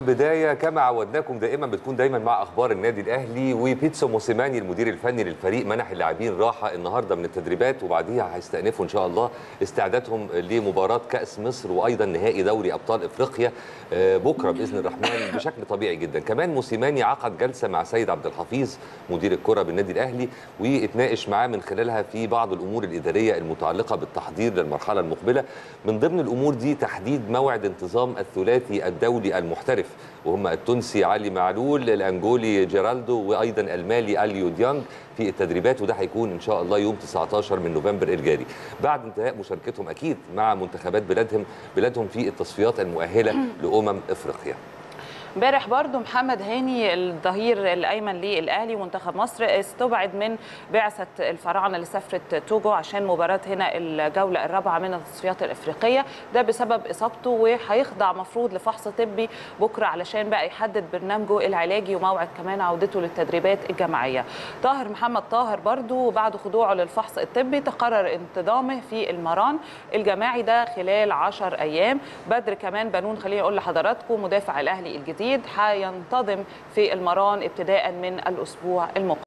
بداية كما عودناكم دائما بتكون دايما مع اخبار النادي الاهلي وبيتسو موسيماني المدير الفني للفريق منح اللاعبين راحه النهارده من التدريبات وبعديها هيستأنفوا ان شاء الله استعدادهم لمباراه كاس مصر وايضا نهائي دوري ابطال افريقيا آه، بكره باذن الرحمن بشكل طبيعي جدا كمان موسيماني عقد جلسه مع سيد عبد الحفيظ مدير الكره بالنادي الاهلي واتناقش معاه من خلالها في بعض الامور الاداريه المتعلقه بالتحضير للمرحله المقبله من ضمن الامور دي تحديد موعد انتظام الثلاثي الدولي المحترف وهم التونسي علي معلول الانجولي جيرالدو وايضا المالي اليو ديانج في التدريبات وده هيكون ان شاء الله يوم 19 من نوفمبر الجاري بعد انتهاء مشاركتهم اكيد مع منتخبات بلادهم بلادهم في التصفيات المؤهله لامم افريقيا امبارح برضو محمد هاني الظهير الايمن للاهلي ومنتخب مصر استبعد من بعثه الفراعنه لسفره توجو عشان مباراه هنا الجوله الرابعه من التصفيات الافريقيه ده بسبب اصابته وهيخضع مفروض لفحص طبي بكره علشان بقى يحدد برنامجه العلاجي وموعد كمان عودته للتدريبات الجماعيه طاهر محمد طاهر برضو بعد خضوعه للفحص الطبي تقرر انتظامه في المران الجماعي ده خلال 10 ايام بدر كمان بنون خليني اقول لحضراتكم مدافع الاهلي الجديد الجديد هينتظم في المران ابتداء من الاسبوع المقبل